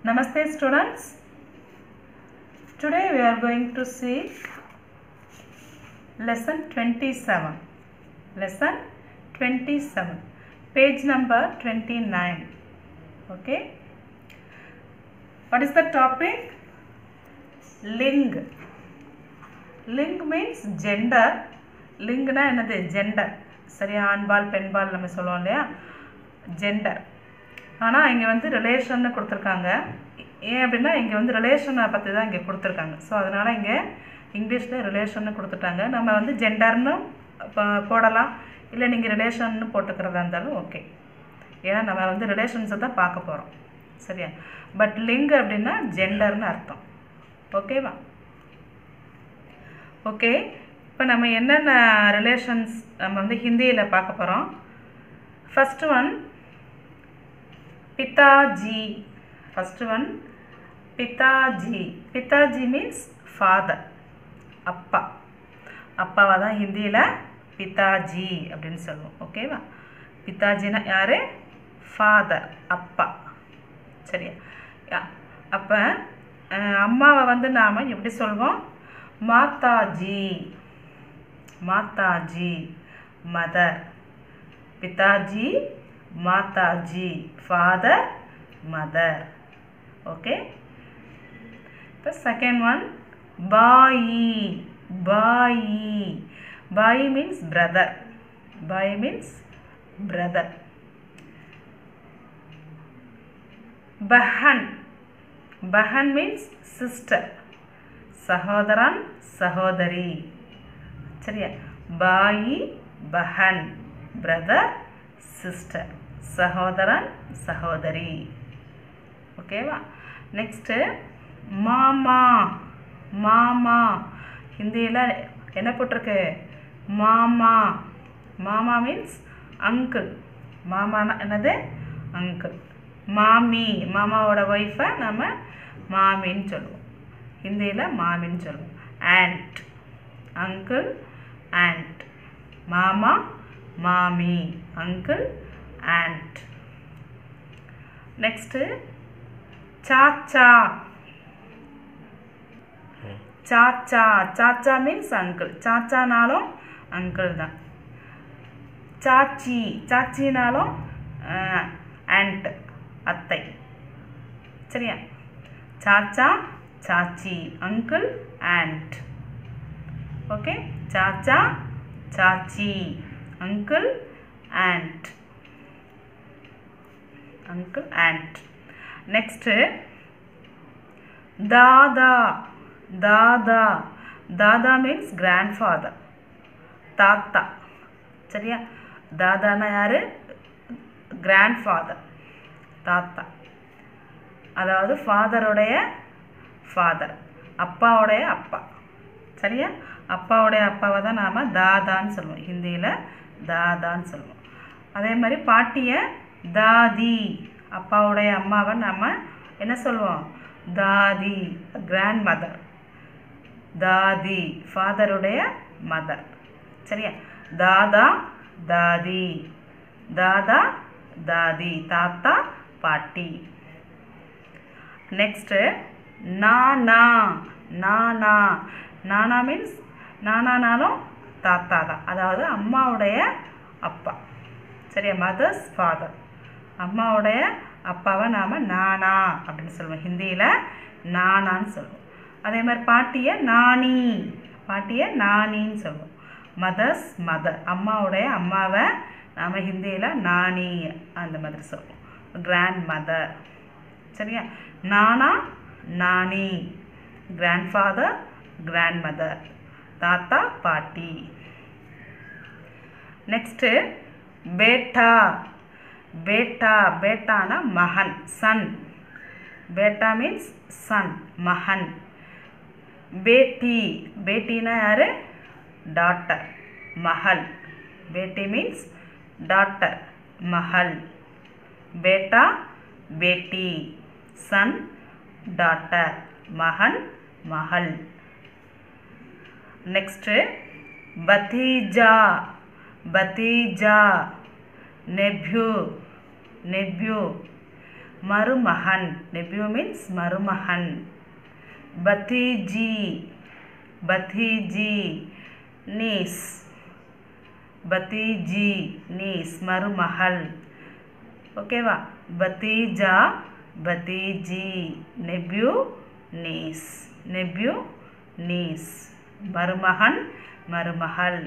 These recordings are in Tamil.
Namaste students. Today we are going to see lesson 27. Lesson 27. Page number 29. Okay. What is the topic? Ling. லிங் மீன்ஸ் ஜெண்டர் லிங்க்னா என்னது ஜெண்டர் சரியா ஆண்பால் பெண்பால் நம்ம சொல்லுவோம் இல்லையா ஜெண்டர் ஆனால் இங்கே வந்து ரிலேஷன்னு கொடுத்துருக்காங்க ஏன் அப்படின்னா இங்கே வந்து ரிலேஷனை பற்றி தான் இங்கே கொடுத்துருக்காங்க ஸோ அதனால் இங்கே இங்கிலீஷில் ரிலேஷன்னு கொடுத்துட்டாங்க நம்ம வந்து ஜெண்டர்னு ப- போடலாம் இல்லை நீங்கள் ரிலேஷன்னு போட்டுக்கிறதா இருந்தாலும் ஓகே ஏன்னா நம்ம வந்து ரிலேஷன்ஸை தான் பார்க்க போகிறோம் சரியா பட் லிங் அப்படின்னா ஜெண்டர்னு அர்த்தம் ஓகேவா ஓகே இப்போ நம்ம என்னென்ன ரிலேஷன்ஸ் நம்ம வந்து ஹிந்தியில் பார்க்க போகிறோம் ஃபஸ்ட்டு ஒன் பிதாஜி ஃபஸ்ட்டு ஒன் பிதாஜி பிதாஜி மீன்ஸ் ஃபாதர் அப்பா அப்பாவை தான் ஹிந்தியில் பிதாஜி அப்படின்னு சொல்லுவோம் ஓகேவா பிதாஜினா யார் ஃபாதர் அப்பா சரியா யா- அப்போ அஹ், அம்மாவை வந்து நாம் எப்படி சொல்வோம் மாதாஜி மாதாஜி மதர் பிதாஜி மாதாஜி ஃபாதர் மதர் ஓகே இப்போ செகண்ட் ஒன் பாயி பாயி பாயி மீன்ஸ் பிரதர் பாயி மீன்ஸ் பிரதர் பஹன் பஹன் மீன்ஸ் சிஸ்டர் சகோதரன் சகோதரி சரியா பாயி பஹன் பிரதர் சிஸ்டர் சகோதரன் சகோதரி ஓகேவா நெக்ஸ்ட்டு மாமா மாமா ஹிந்தியில் என்ன போட்டிருக்கு மாமா மாமா மீன்ஸ் அங்கிள் மாமானா என்னது அங்கிள் மாமி மாமாவோட ஒய்ஃபை நம்ம மாமின்னு சொல்லுவோம் ஹிந்தியில் மாமின்னு சொல்லுவோம் ஆண்ட் அங்கிள் ஆண்ட் மாமா மாமி அங்கிள் ஆண்ட் நெக்ஸ்ட்டு சாச்சா சாச்சா சாச்சா மீன்ஸ் அங்கிள் சாச்சானாலும் அங்கிள் தான் சாச்சி சாச்சினாலும் ஆண்ட் அத்தை சரியா சாச்சா சாச்சி அங்கிள் ஆண்ட் ஓகே சாச்சா சாச்சி uncle aunt uncle aunt next தாதா தாதா தாதா மீன்ஸ் கிராண்ட்ஃபாதர் தாத்தா சரியா தாதானா யாரு கிராண்ட்ஃபாதர் தாத்தா அதாவது ஃபாதருடைய ஃபாதர் அப்பாவுடைய அப்பா சரியா அப்பாவுடைய அப்பாவை தான் நாம் தாதான்னு சொல்லுவோம் ஹிந்தியில் தாதான்னு சொல்லுவோம் அதே மாதிரி பாட்டியை தாதி அப்பாவுடைய அம்மாவை நாம் என்ன சொல்லுவோம் தாதி கிராண்ட் மதர் தாதி ஃபாதருடைய மதர் சரியா தாதா தாதி தாதா தாதி தாத்தா பாட்டி நெக்ஸ்ட்டு நானா நானா நானா மீன்ஸ் நானானாலும் தாத்தா தான் அதாவது அம்மாவுடைய அப்பா சரியா மதர்ஸ் ஃபாதர் அம்மாவுடைய அப்பாவை நாம் நானா அப்படின்னு சொல்லுவோம் ஹிந்தியில் நானான்னு சொல்லுவோம் அதே மாதிரி பாட்டியை நானி பாட்டியை நானின்னு சொல்லுவோம் மதர்ஸ் மதர் அம்மாவுடைய அம்மாவை நாம் ஹிந்தியில் நானி அந்த மாதிரி சொல்லுவோம் கிராண்ட் மதர் சரியா நானா நானி கிராண்ட் ஃபாதர் கிராண்ட் மதர் தாத்தா பாட்டி நெக்ஸ்ட்டு பேட்டா பேட்டா பேட்டானா மகன் சன் பேட்டா மீன்ஸ் சன் மகன் பேட்டி பேட்டினா யாரு டாட்டர் மகள் பேட்டி மீன்ஸ் டாட்டர் மகள் பேட்டா பேட்டி சன் டாட்டர் மகன் மகள் நெக்ஸ்ட்டு பத்தீஜா பத்தீஜா நெப்யூ நெப்யூ மருமகன் நெபியூ மீன்ஸ் மருமகன் பத்தீஜி பத்தீஜி நீஸ் பத்தீஜி நீஸ் மருமகள் ஓகேவா பத்தீஜா பத்தீஜி நெப்யூ நீஸ் நெப்யூ நீஸ் மருமகன் மருமகள்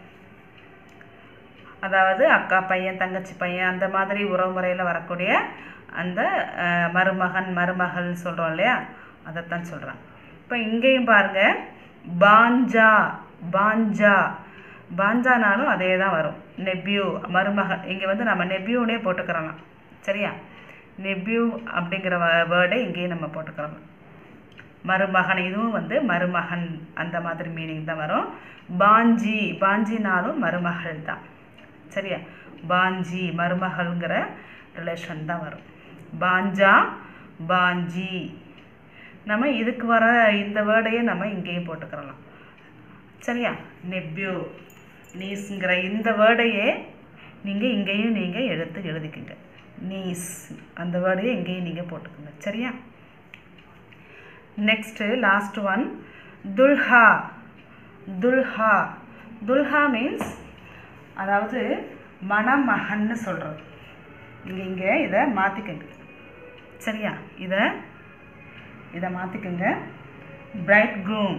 அதாவது அக்கா பையன் தங்கச்சி பையன் அந்த மாதிரி உறவுமுறையில் வரக்கூடிய அந்த அஹ், மருமகன் மருமகள் சொல்கிறோம் இல்லையா அதைத்தான் சொல்கிறாங்க இப்போ இங்கேயும் பாருங்க பாஞ்சா பாஞ்சா பாஞ்சானாலும் அதே தான் வரும் நெப்யூ மருமகன் இங்கே வந்து நம்ம நெப்யூனே போட்டுக்கிறலாம் சரியா நெப்யூ அப்படிங்கிற வேர்டை இங்கேயும் நம்ம போட்டுக்கிறலாம் மருமகன் இதுவும் வந்து மருமகன் அந்த மாதிரி மீனிங் தான் வரும் பாஞ்சி பாஞ்சினாலும் மருமகள் தான் சரியா பாஞ்சி மருமகள்ங்கிற ரிலேஷன் தான் வரும் பாஞ்சா பாஞ்சி நம்ம இதுக்கு வர இந்த வேர்டையே நம்ம இங்கேயும் போட்டுக்கிறலாம் சரியா நெப்யூ நீஸ்ங்கிற இந்த வேர்டையே நீங்கள் இங்கேயும் நீங்கள் எடுத்து எழுதிக்கங்க நீஸ் அந்த வேர்டையே இங்கேயும் நீங்கள் போட்டுக்கோங்க சரியா நெக்ஸ்ட்டு லாஸ்ட் ஒன் துல்ஹா துல்ஹா துல்ஹா மீன்ஸ் அதாவது மணமகன்னு சொல்கிறோம் இங்கே இங்கே இதை மாற்றிக்கங்க சரியா இதை இதை மாற்றிக்கங்க பிரைட் க்ரூம்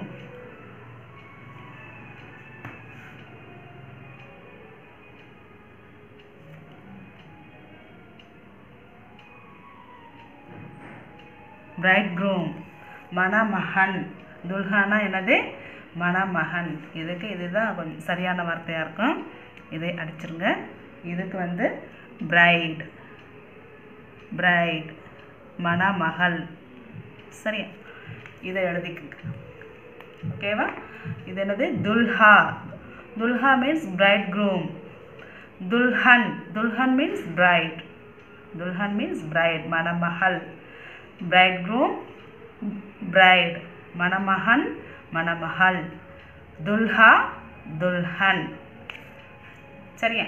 பிரைட் க்ரூம் மணமகன் துல்ஹானா என்னது மணமகன் இதுக்கு இதுதான் கொஞ்சம் சரியான வார்த்தையாக இருக்கும் இதை அடிச்சிருங்க இதுக்கு வந்து பிரைட் பிரைட் மணமகள் சரியா இதை எழுதிக்குங்க ஓகேவா இது என்னது துல்ஹா துல்ஹா மீன்ஸ் பிரைட் க்ரூம் துல்ஹன் துல்ஹன் மீன்ஸ் பிரைட் துல்ஹன் மீன்ஸ் பிரைட் மணமகள் பிரைட் க்ரூம் பிரைட் மணமகன் மணமகள் துல்ஹா துல்ஹன் சரியா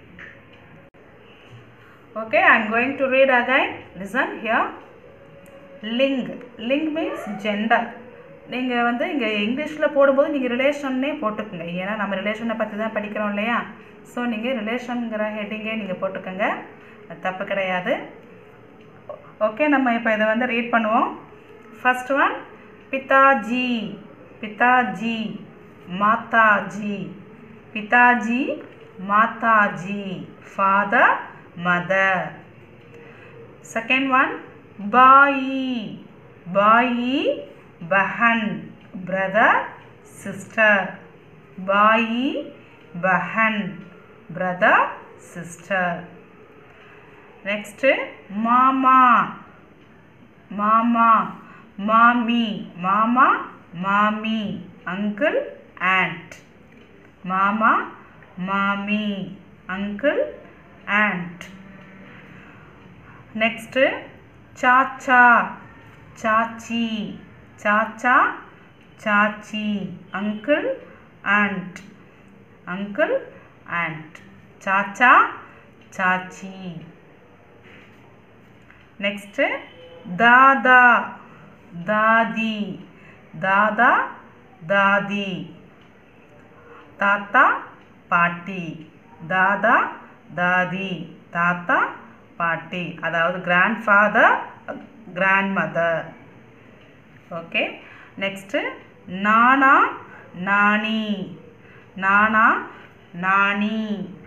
okay i'm going to read again listen here லிங் லிங் மீன்ஸ் ஜெண்டர் நீங்கள் வந்து இங்கே இங்கிலீஷில் போடும்போது நீங்கள் ரிலேஷன்னே போட்டுக்கோங்க ஏன்னா நம்ம ரிலேஷனை பற்றி தான் படிக்கிறோம் இல்லையா ஸோ நீங்கள் ரிலேஷனுங்கிற ஹெட்டிங்கே நீங்கள் போட்டுக்கோங்க அது தப்பு கிடையாது ஓகே நம்ம இப்போ இதை வந்து ரீட் பண்ணுவோம் ஃபர்ஸ்ட் ஒன் பிதாஜி பிதாஜி மாதாஜி பிதாஜி மாதாஜி father mother second one bayi bayi bahan brother sister bayi bahan brother sister next mama mama mommy mama mommy uncle aunt mama mommy uncle aunt next chacha chachi chacha chachi uncle aunt uncle aunt chacha chachi next dada dadi dada dadi தாத்தா பாட்டி தாதா தாதி தாத்தா பாட்டி அதாவது grandfather grandmother okay next நானா நானி நானா நானி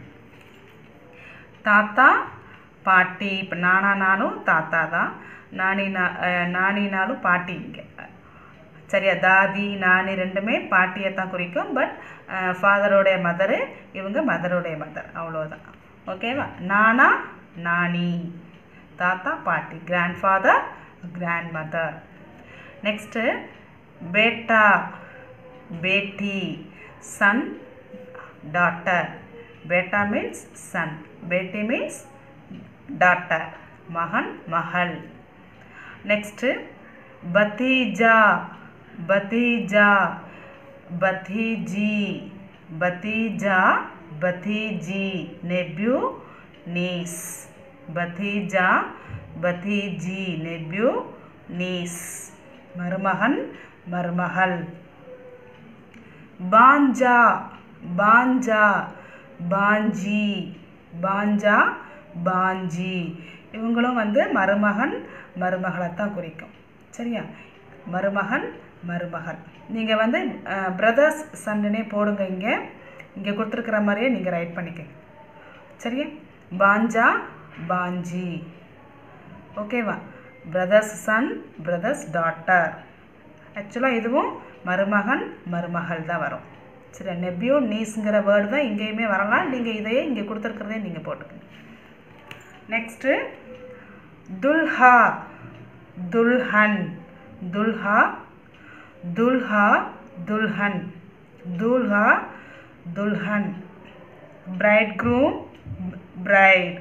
தாத்தா பாட்டி இப்போ நானானாலும் தாத்தா தான் நானினா அஹ், நானினாலும் பாட்டி இங்கே சரியா தாதி நானி ரெண்டுமே பாட்டியை தான் குறிக்கும் பட் ஃபாதரோடைய மதரு இவங்க மதருடைய மதர் அவ்வளோதான் ஓகேவா நானா நானி தாத்தா பாட்டி grandfather grandmother next பேட்டா பேட்டி சன் டாட்டர் பேட்டா மீன்ஸ் சன் பேட்டி மீன்ஸ் டாட்டர் மகன் மகள் நெக்ஸ்ட்டு பத்தீஜா பத்தீஜா பத்தீஜி பத்தீஜா பத்தீஜி நெப்யூ நீஸ் பத்தீஜா பதீஜி நெப்யூ நீஸ் மருமகன் மருமகள் பாஞ்சா பாஞ்சா பாஞ்சி பாஞ்சா பாஞ்சி இவங்களும் வந்து மருமகன் மருமகளை தான் குறிக்கும் சரியா மருமகன் மருமகள் நீங்கள் வந்து பிரதர்ஸ் சன்னுனே போடுங்க இங்கே இங்கே கொடுத்துருக்குற மாதிரியே நீங்கள் ரைட் பண்ணிக்கங்க சரியா பாஞ்சா பாஞ்சி ஓகேவா பிரதர்ஸ் சன் பிரதர்ஸ் டாட்டர் ஆக்சுவலாக இதுவும் மருமகன் மருமகள் தான் வரும் சரி நெப்யூ நீஸுங்கிற வேர்டு தான் இங்கேயுமே வரலாம் நீங்கள் இதையே இங்கே கொடுத்துருக்குறதே நீங்கள் போட்டுக்கோங்க நெக்ஸ்ட்டு துல்ஹா துல்ஹன் துல்ஹா துல்ஹா துல்ஹன் துல்ஹா துல்ஹன் பிரைட் க்ரூம் பிரைட்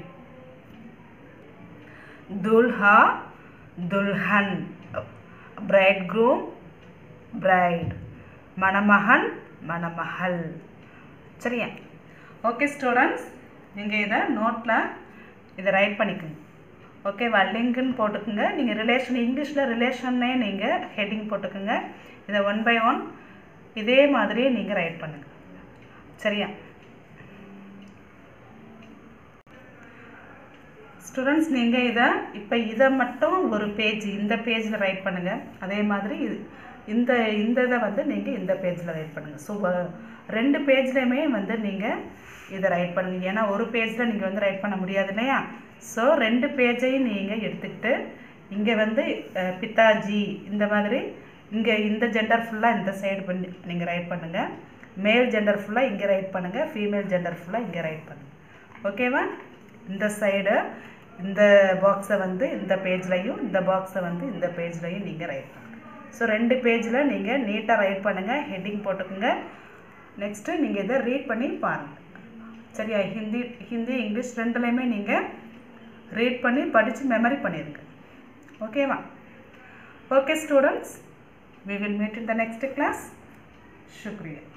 துல்ஹா துல்ஹன் பிரைட் க்ரூம் பிரைட் மணமகன் மணமகள் சரியா ஓகே ஸ்டூடெண்ட்ஸ் நீங்கள் இதை நோட்டில் இதை ரைட் பண்ணிக்கோங்க ஓகேவா லிங்க்குன்னு போட்டுக்கோங்க நீங்கள் ரிலேஷன் இங்கிலீஷில் ரிலேஷன்னே நீங்கள் ஹெட்டிங் போட்டுக்கோங்க இதை ஒன் பை ஒன் இதே மாதிரியே நீங்கள் ரைட் பண்ணுங்கள் சரியா ஸ்டூடெண்ட்ஸ் நீங்கள் இதை இப்போ இதை மட்டும் ஒரு பேஜ் இந்த பேஜில் ரைட் பண்ணுங்கள் அதே மாதிரி இது இந்த இந்த இதை வந்து நீங்கள் இந்த பேஜில் ரைட் பண்ணுங்கள் ஸோ ரெண்டு பேஜ்லேயுமே வந்து நீங்கள் இதை ரைட் பண்ணுங்க ஏன்னா ஒரு பேஜில் நீங்கள் வந்து ரைட் பண்ண முடியாது இல்லையா ஸோ ரெண்டு பேஜையும் நீங்கள் எடுத்துக்கிட்டு இங்கே வந்து அஹ், பிதாஜி இந்த மாதிரி இங்கே இந்த ஜெண்டர் ஃபுல்லாக இந்த சைடு பண்ணி நீங்கள் ரைட் பண்ணுங்கள் மேல் ஜெண்டர் ஃபுல்லாக இங்கே ரைட் பண்ணுங்கள் ஃபீமேல் ஜெண்டர் ஃபுல்லாக இங்கே ரைட் பண்ணுங்கள் ஓகேவா இந்த சைடு இந்த பாக்ஸை வந்து இந்த பேஜ்லையும் இந்த பாக்ஸை வந்து இந்த பேஜ்லையும் நீங்கள் ரைட் பண்ணுங்கள் ஸோ ரெண்டு பேஜில் நீங்கள் நீட்டாக ரைட் பண்ணுங்கள் ஹெட்டிங் போட்டுக்கோங்க நெக்ஸ்ட்டு நீங்கள் இதை ரீட் பண்ணி பாருங்கள் சரியா ஹிந்தி ஹிந்தி இங்கிலீஷ் ரெண்டுலேயுமே நீங்கள் ரீட் பண்ணி படித்து மெமரி பண்ணிடுங்க ஓகேவா okay students we will meet in the next class shukriya